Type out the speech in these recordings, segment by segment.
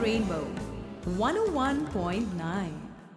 Rainbow 101.9.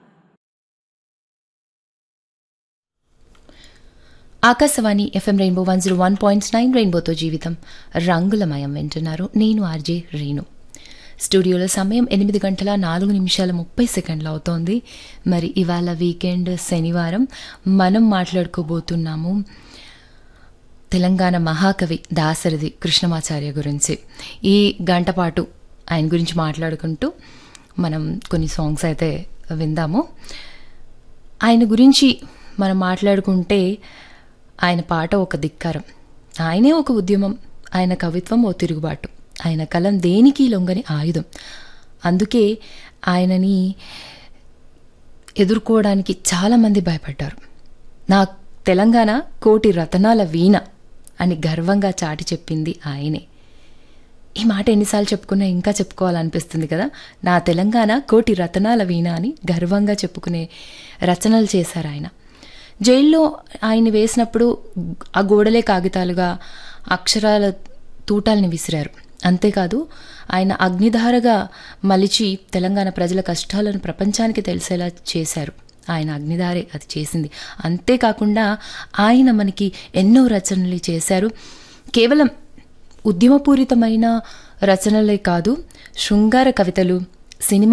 Akashvani FM rainbow one zero one point nine రెయిన్బోతో జీవితం రంగులమయం వింటున్నారు నేను ఆర్జే రీను స్టూడియోలో సమయం ఎనిమిది గంటల నాలుగు నిమిషాల ముప్పై సెకండ్లు అవుతోంది మరి ఇవాళ వీకెండ్ శనివారం మనం మాట్లాడుకోబోతున్నాము తెలంగాణ మహాకవి దాసరథి కృష్ణమాచార్య గురించి ఈ గంట పాటు ఆయన గురించి మాట్లాడుకుంటూ మనం కొన్ని సాంగ్స్ అయితే విందాము ఆయన గురించి మనం మాట్లాడుకుంటే ఆయన పాట ఒక ధిక్కారం ఆయనే ఒక ఉద్యమం ఆయన కవిత్వం ఓ తిరుగుబాటు ఆయన కలం దేనికి లొంగని ఆయుధం అందుకే ఆయనని ఎదుర్కోవడానికి చాలామంది భయపడ్డారు నా తెలంగాణ కోటి రతనాల వీణ అని గర్వంగా చాటి చెప్పింది ఆయనే ఈ మాట ఎన్నిసార్లు చెప్పుకున్నా ఇంకా చెప్పుకోవాలనిపిస్తుంది కదా నా తెలంగాణ కోటి రతనాల వీణ అని గర్వంగా చెప్పుకునే రచనలు చేశారు ఆయన జైల్లో ఆయన్ని వేసినప్పుడు ఆ గోడలే కాగితాలుగా అక్షరాల తూటాల్ని విసిరారు అంతేకాదు ఆయన అగ్నిధారగా మలిచి తెలంగాణ ప్రజల కష్టాలను ప్రపంచానికి తెలిసేలా చేశారు ఆయన అగ్నిధారే అది చేసింది అంతేకాకుండా ఆయన మనకి ఎన్నో రచనలు చేశారు కేవలం ఉద్యమపూరితమైన రచనలే కాదు శృంగార కవితలు సినిమా